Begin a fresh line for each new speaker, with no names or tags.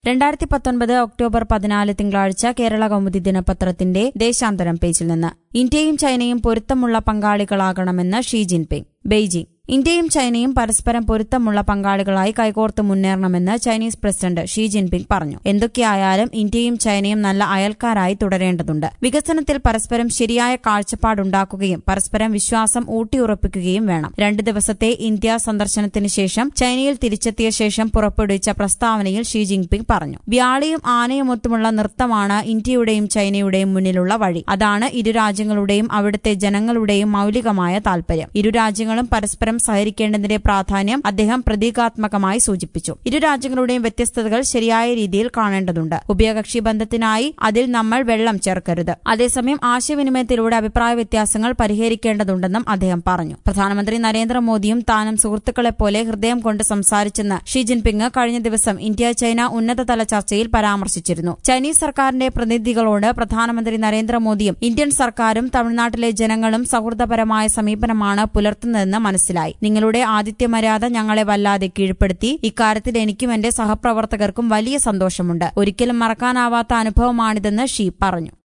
രണ്ടായിരത്തി പത്തൊൻപത് ഒക്ടോബർ പതിനാല് തിങ്കളാഴ്ച കേരള കൗമുദി ദിനപത്രത്തിന്റെ ദേശാന്തരം പേജിൽ നിന്ന് ഇന്ത്യയും ചൈനയും പൊരുത്തമുള്ള പങ്കാളികളാകണമെന്ന് ഷീ ജിൻപിങ് ബെയ്ജിംഗ് ഇന്ത്യയും ചൈനയും പരസ്പരം പൊരുത്തമുള്ള പങ്കാളികളായി കൈകോർത്ത് മുന്നേറണമെന്ന് ചൈനീസ് പ്രസിഡന്റ് ഷീ ജിൻപിങ് പറഞ്ഞു എന്തൊക്കെയായാലും ഇന്ത്യയും ചൈനയും നല്ല അയൽക്കാരായി തുടരേണ്ടതുണ്ട് വികസനത്തിൽ പരസ്പരം ശരിയായ കാഴ്ചപ്പാടുണ്ടാക്കുകയും പരസ്പരം വിശ്വാസം ഊട്ടിയുറപ്പിക്കുകയും വേണം രണ്ട് ദിവസത്തെ ഇന്ത്യ സന്ദർശനത്തിന് ശേഷം ചൈനയിൽ തിരിച്ചെത്തിയ ശേഷം പുറപ്പെടുവിച്ച പ്രസ്താവനയിൽ ഷീ ജിൻപിങ് പറഞ്ഞു വ്യാളിയും ആനയുമൊത്തുമുള്ള നൃത്തമാണ് ഇന്ത്യയുടെയും ചൈനയുടെയും മുന്നിലുള്ള വഴി അതാണ് ഇരു രാജ്യങ്ങളുടെയും അവിടുത്തെ ജനങ്ങളുടെയും മൌലികമായ താൽപര്യം ഇരു രാജ്യങ്ങളും പരസ്പരം സഹകരിക്കേണ്ടതിന്റെ പ്രാധാന്യം അദ്ദേഹം പ്രതീകാത്മകമായി സൂചിപ്പിച്ചു ഇരു രാജ്യങ്ങളുടെയും വ്യത്യസ്തതകൾ ശരിയായ രീതിയിൽ കാണേണ്ടതുണ്ട് ഉഭയകക്ഷി ബന്ധത്തിനായി അതിൽ നമ്മൾ വെള്ളം ചേർക്കരുത് അതേസമയം ആശയവിനിമയത്തിലൂടെ അഭിപ്രായ വ്യത്യാസങ്ങൾ പരിഹരിക്കേണ്ടതുണ്ടെന്നും അദ്ദേഹം പറഞ്ഞു പ്രധാനമന്ത്രി നരേന്ദ്രമോദിയും താനും സുഹൃത്തുക്കളെപ്പോലെ ഹൃദയം കൊണ്ട് സംസാരിച്ചെന്ന് ഷീ ജിൻപിങ് കഴിഞ്ഞ ദിവസം ഇന്ത്യ ചൈന ഉന്നതതല ചർച്ചയിൽ പരാമർശിച്ചിരുന്നു ചൈനീസ് സർക്കാരിന്റെ പ്രതിനിധികളോട് പ്രധാനമന്ത്രി നരേന്ദ്രമോദിയും ഇന്ത്യൻ സർക്കാരും തമിഴ്നാട്ടിലെ ജനങ്ങളും സൗഹൃദപരമായ സമീപനമാണ് പുലർത്തുന്നതെന്ന് മനസ്സിലായി നിങ്ങളുടെ ആതിഥ്യമര്യാദ ഞങ്ങളെ വല്ലാതെ കീഴ്പ്പെടുത്തി ഇക്കാര്യത്തിൽ എനിക്കും എന്റെ സഹപ്രവർത്തകർക്കും വലിയ സന്തോഷമുണ്ട് ഒരിക്കലും മറക്കാനാവാത്ത അനുഭവമാണിതെന്ന് ഷീ പറഞ്ഞു